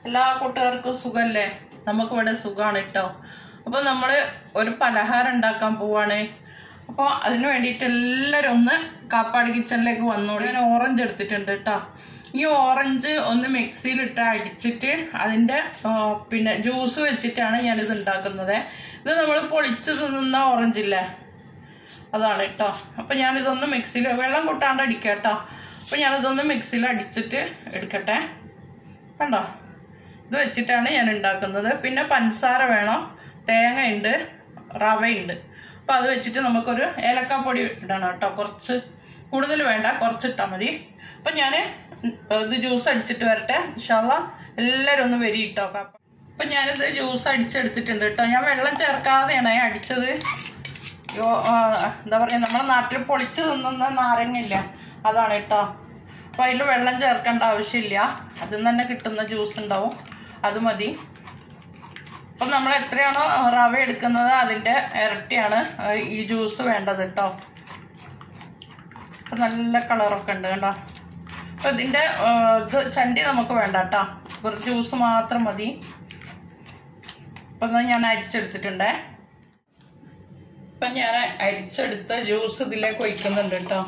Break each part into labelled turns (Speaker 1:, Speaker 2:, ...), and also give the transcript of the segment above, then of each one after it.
Speaker 1: എല്ലാ കൂട്ടുകാർക്കും സുഖല്ലേ നമുക്ക് ഇവിടെ സുഖമാണ് കേട്ടോ അപ്പോൾ നമ്മൾ ഒരു പലഹാരം ഉണ്ടാക്കാൻ പോവാണ് അപ്പോൾ അതിന് വേണ്ടിയിട്ട് എല്ലാവരും ഒന്ന് കാപ്പാട് കിച്ചണിലേക്ക് വന്നോളൂ ഞാൻ ഓറഞ്ച് എടുത്തിട്ടുണ്ട് കേട്ടോ ഈ ഓറഞ്ച് ഒന്ന് മിക്സിയിലിട്ട് അടിച്ചിട്ട് അതിൻ്റെ ആ, പിന്നെ ജ്യൂസ് വെച്ചിട്ടാണ് ഞാനിത് ഉണ്ടാക്കുന്നത് ഇത് നമ്മൾ പൊളിച്ച് തിന്നുന്ന ഓറഞ്ച് ഇല്ലേ അതാണ് കേട്ടോ അപ്പം ഞാനിതൊന്ന് മിക്സിയിൽ വെള്ളം കൂട്ടാണ്ട് അടിക്കാം കേട്ടോ അപ്പം ഞാനിതൊന്ന് മിക്സിയിൽ അടിച്ചിട്ട് എടുക്കട്ടെ കണ്ടോ ഇത് വെച്ചിട്ടാണ് ഞാൻ ഉണ്ടാക്കുന്നത് പിന്നെ പഞ്ചസാര വേണം തേങ്ങ ഉണ്ട് റവയുണ്ട് അപ്പം അത് വെച്ചിട്ട് നമുക്കൊരു ഏലക്കാപ്പൊടി ഇടണം കേട്ടോ കുറച്ച് കൂടുതൽ വേണ്ട കുറച്ച് ഇട്ടാൽ മതി അപ്പം ഞാൻ ഇത് ജ്യൂസ് അടിച്ചിട്ട് വരട്ടെ ഇൻഷാല്ല എല്ലാവരും ഒന്ന് വരി ഇട്ടോ അപ്പം ഞാനിത് ജ്യൂസ് അടിച്ചെടുത്തിട്ടുണ്ട് കേട്ടോ ഞാൻ വെള്ളം ചേർക്കാതെയാണ് അടിച്ചത് യോ ആ, എന്താ പറയുക നമ്മുടെ നാട്ടിൽ പൊളിച്ച് തിന്നുന്ന നാരങ്ങയില്ല അതാണ് കേട്ടോ അപ്പോൾ അതിൽ വെള്ളം ചേർക്കേണ്ട ആവശ്യമില്ല അതിൽ നിന്ന് തന്നെ കിട്ടുന്ന ജ്യൂസ് ഉണ്ടാവും അത് മതി അപ്പം നമ്മൾ എത്രയാണോ റവ എടുക്കുന്നത് അതിൻ്റെ ഇരട്ടിയാണ് ആ, ഈ ജ്യൂസ് വേണ്ടത് കേട്ടോ അപ്പം നല്ല കളറൊക്കെ ഉണ്ട് കേട്ടോ അപ്പം ഇതിൻ്റെ ആ, ഇത് ചണ്ടി നമുക്ക് വേണ്ട കേട്ടോ വെറും ജ്യൂസ് മാത്രം മതി അപ്പം എന്നാൽ ഞാൻ അരിച്ചെടുത്തിട്ടുണ്ടേ ഇപ്പം ഞാൻ അരിച്ചെടുത്ത ജ്യൂസ് ഇതിലേക്ക് ഒഴിക്കുന്നുണ്ട് കേട്ടോ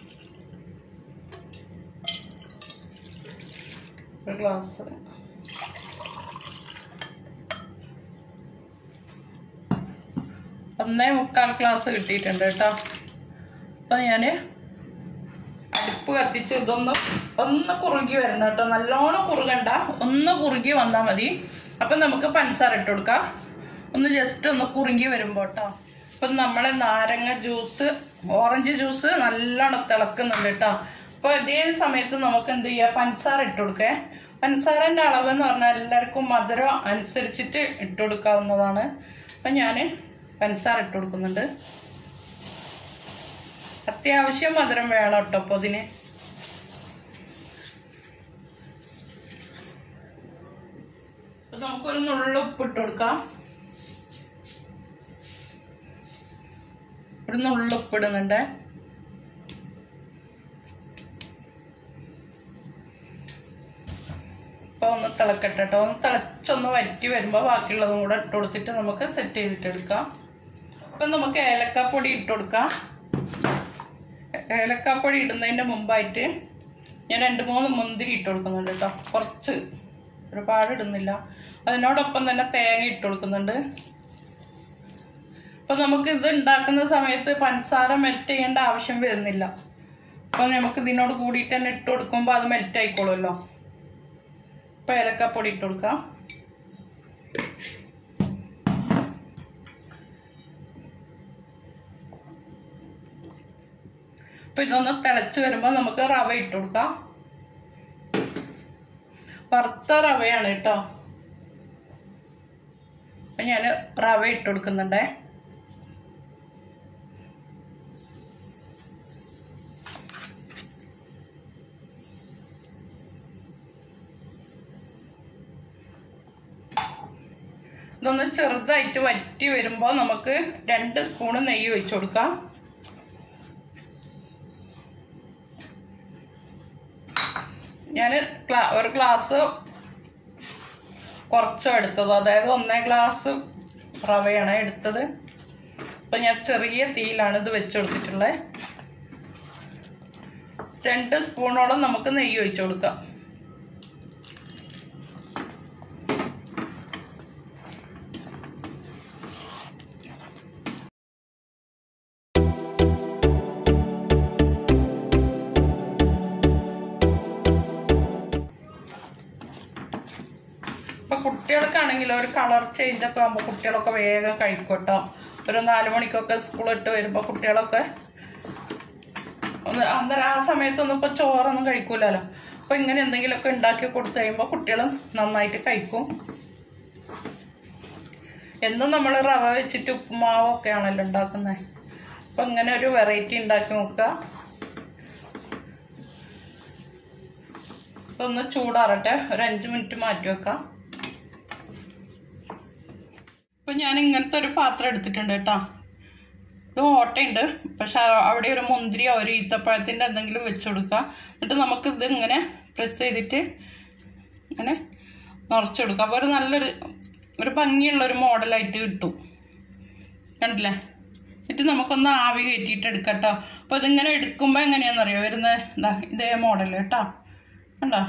Speaker 1: ഒരു ഗ്ലാസ് ഒന്നേ മുക്കാൽ ഗ്ലാസ് കിട്ടിയിട്ടുണ്ട് കേട്ടോ അപ്പം ഞാൻ അടുപ്പ് കത്തിച്ച് ഇതൊന്ന് ഒന്ന് കുറുകി വരണം കേട്ടോ നല്ലോണം കുറുകണ്ട ഒന്ന് കുറുകി വന്നാൽ മതി അപ്പം നമുക്ക് പഞ്ചസാര ഇട്ട് കൊടുക്കാം ഒന്ന് ജസ്റ്റ് ഒന്ന് കുറുകി വരുമ്പോൾ കേട്ടോ അപ്പം നമ്മൾ നാരങ്ങ ജ്യൂസ് ഓറഞ്ച് ജ്യൂസ് നല്ലോണം തിളക്കുന്നുണ്ട് കേട്ടോ അപ്പോൾ ഇതേ സമയത്ത് നമുക്ക് എന്ത് ചെയ്യാം പഞ്ചസാര ഇട്ട് കൊടുക്കേ പഞ്ചസാരൻ്റെ അളവ് എന്ന് പറഞ്ഞാൽ എല്ലാവർക്കും മധുരം അനുസരിച്ചിട്ട് ഇട്ട് കൊടുക്കാവുന്നതാണ് അപ്പം ഞാൻ പഞ്ചസാര ഇട്ട് കൊടുക്കുന്നുണ്ട് അത്യാവശ്യം മധുരം വേണം കേട്ടോ അപ്പോൾ ഇതിന് അപ്പൊ നമുക്കൊരു നുള്ളു ഉപ്പിട്ട് കൊടുക്കാം ഒരു നുള്ളു ഉപ്പിടുന്നുണ്ട് അപ്പൊ ഒന്ന് തിളക്കട്ടെ കേട്ടോ ഒന്ന് തിളച്ചൊന്ന് വറ്റി വരുമ്പോൾ ബാക്കിയുള്ളതും കൂടെ ഇട്ട് കൊടുത്തിട്ട് നമുക്ക് സെറ്റ് ചെയ്തിട്ട് എടുക്കാം അപ്പം നമുക്ക് ഏലക്കാപ്പൊടി ഇട്ട് കൊടുക്കാം ഏലക്കാപ്പൊടി ഇടുന്നതിൻ്റെ മുമ്പായിട്ട് ഞാൻ രണ്ട് മൂന്ന് മുന്തിരി ഇട്ട് കൊടുക്കുന്നുണ്ട് കേട്ടോ കുറച്ച് ഒരുപാട് ഇടുന്നില്ല അതിനോടൊപ്പം തന്നെ തേങ്ങ ഇട്ട് കൊടുക്കുന്നുണ്ട് അപ്പം നമുക്ക് ഇത് ഉണ്ടാക്കുന്ന സമയത്ത് പഞ്ചസാര മെൽറ്റ് ചെയ്യേണ്ട ആവശ്യം വരുന്നില്ല അപ്പം നമുക്ക് ഇതിനോട് കൂടിയിട്ട് തന്നെ ഇട്ട് കൊടുക്കുമ്പോൾ അത് മെൽറ്റ് ആയിക്കോളുമല്ലോ അപ്പം ഏലക്കാപ്പൊടി ഇട്ട് കൊടുക്കാം അപ്പൊ ഇതൊന്ന് തിളച്ച് വരുമ്പോൾ നമുക്ക് റവ ഇട്ട് കൊടുക്കാം വറുത്ത റവയാണ് കേട്ടോ അപ്പൊ ഞാൻ റവ ഇട്ട് കൊടുക്കുന്നുണ്ടേ ഇതൊന്ന് ചെറുതായിട്ട് വറ്റി വരുമ്പോൾ നമുക്ക് രണ്ട് സ്പൂണ് നെയ്യ് ഒഴിച്ചു കൊടുക്കാം ഞാൻ ഒരു ഗ്ലാസ് കുറച്ചോ എടുത്തത് അതായത് ഒന്നേ ഗ്ലാസ് റവയാണ് എടുത്തത് അപ്പം ഞാൻ ചെറിയ തീയിലാണ് ഇത് വെച്ചെടുത്തിട്ടുള്ളത് രണ്ട് സ്പൂണോളം നമുക്ക് നെയ്യ് ഒഴിച്ചു കൊടുക്കാം ഇപ്പൊ കുട്ടികൾക്കാണെങ്കിൽ ഒരു കളർ ചേഞ്ച് ഒക്കെ ആകുമ്പോൾ കുട്ടികളൊക്കെ വേഗം കഴിക്കും കേട്ടോ ഒരു നാല് മണിക്കൊക്കെ സ്കൂളിട്ട് വരുമ്പോൾ കുട്ടികളൊക്കെ ഒന്ന് അന്നേരം ആ സമയത്തൊന്നും ഇപ്പോൾ ചോറൊന്നും കഴിക്കൂലല്ലോ അപ്പോൾ ഇങ്ങനെ എന്തെങ്കിലുമൊക്കെ ഉണ്ടാക്കി കൊടുത്തു കഴിയുമ്പോൾ കുട്ടികൾ നന്നായിട്ട് കഴിക്കും എന്നും നമ്മൾ റവ വെച്ചിട്ട് ഉപ്പുമാവൊക്കെ ആണല്ലോ ഉണ്ടാക്കുന്നത് അപ്പോൾ ഇങ്ങനെ ഒരു വെറൈറ്റി ഉണ്ടാക്കി നോക്കുക ഇതൊന്ന് ചൂടാറട്ടെ ഒരു അഞ്ച് മിനിറ്റ് മാറ്റി വെക്കാം ഇപ്പം ഞാൻ ഇങ്ങനത്തെ ഒരു പാത്രം എടുത്തിട്ടുണ്ട് കേട്ടോ ഇത് ഓട്ടയുണ്ട് പക്ഷെ അവിടെ ഒരു മുന്തിരിയോ ഒരു ഈത്തപ്പഴത്തിൻ്റെ എന്തെങ്കിലും വെച്ച് കൊടുക്കുക എന്നിട്ട് നമുക്ക് ഇത് ഇങ്ങനെ പ്രസ് ചെയ്തിട്ട് ഇങ്ങനെ നിറച്ചെടുക്കുക അപ്പോൾ ഒരു നല്ലൊരു ഒരു ഭംഗിയുള്ള ഒരു മോഡലായിട്ട് കിട്ടും കണ്ടില്ലേ എന്നിട്ട് നമുക്കൊന്ന് ആവി കയറ്റിയിട്ട് എടുക്കാം കേട്ടോ അപ്പോൾ ഇതിങ്ങനെ എടുക്കുമ്പോൾ എങ്ങനെയാണെന്നറിയോ വരുന്നത് എന്താ ഇതേ മോഡൽ കേട്ടോ കണ്ടോ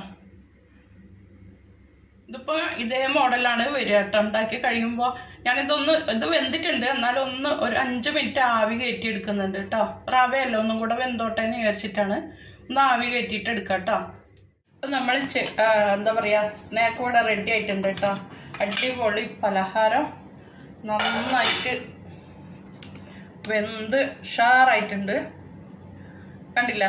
Speaker 1: ഇതിപ്പോൾ ഇതേ മോഡലാണ് വരിക കേട്ടോ ഉണ്ടാക്കി കഴിയുമ്പോൾ ഞാനിതൊന്ന് ഇത് വെന്തിട്ടുണ്ട് എന്നാലും ഒന്ന് ഒരു അഞ്ച് മിനിറ്റ് ആവി കയറ്റി എടുക്കുന്നുണ്ട് കേട്ടോ റവയല്ല ഒന്നും കൂടെ വെന്തോട്ടെ എന്ന് വിചാരിച്ചിട്ടാണ് ഒന്ന് ആവി കയറ്റിയിട്ട് എടുക്കാം കേട്ടോ അപ്പം നമ്മൾ എന്താ പറയുക സ്നാക്ക് ഇവിടെ റെഡി ആയിട്ടുണ്ട് കേട്ടോ അടിപൊളി പലഹാരം നന്നായിട്ട് വെന്ത് ഷാറായിട്ടുണ്ട് കണ്ടില്ല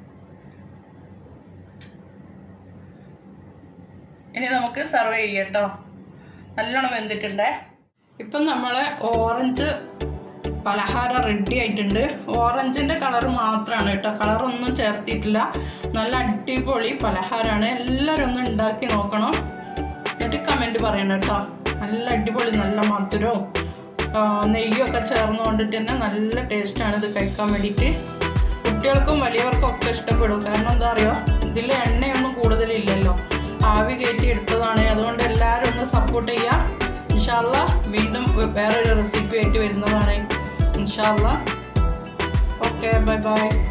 Speaker 1: ഇനി നമുക്ക് സെർവ് ചെയ്യാം കേട്ടോ നല്ലോണം വെന്തിട്ടുണ്ടേ ഇപ്പം നമ്മൾ ഓറഞ്ച് പലഹാരം റെഡി ആയിട്ടുണ്ട് ഓറഞ്ചിന്റെ കളർ മാത്രമാണ് കേട്ടോ കളറൊന്നും ചേർത്തിട്ടില്ല നല്ല അടിപൊളി പലഹാരമാണ് എല്ലാവരും ഒന്ന് ഉണ്ടാക്കി നോക്കണം എന്നിട്ട് കമൻറ്റ് പറയണം കേട്ടോ നല്ല അടിപൊളി നല്ല മധുരവും ആ, നെയ്യൊക്കെ ചേർന്ന് കൊണ്ടിട്ട് തന്നെ നല്ല ടേസ്റ്റാണ് ഇത് കഴിക്കാൻ വേണ്ടിയിട്ട് കുട്ടികൾക്കും വലിയവർക്കും ഒക്കെ ഇഷ്ടപ്പെടും കാരണം എന്താ അറിയോ ഇതിൽ എണ്ണയൊന്നും കൂടുതലില്ലല്ലോ ആവി കയറ്റി എടുത്തതാണ് അതുകൊണ്ട് എല്ലാവരും ഒന്ന് സപ്പോർട്ട് ചെയ്യാം ഇൻഷാല്ല വീണ്ടും വേറൊരു റെസിപ്പി ആയിട്ട് വരുന്നതാണ് ഇൻഷാല്ല ഓക്കെ ബൈ ബൈ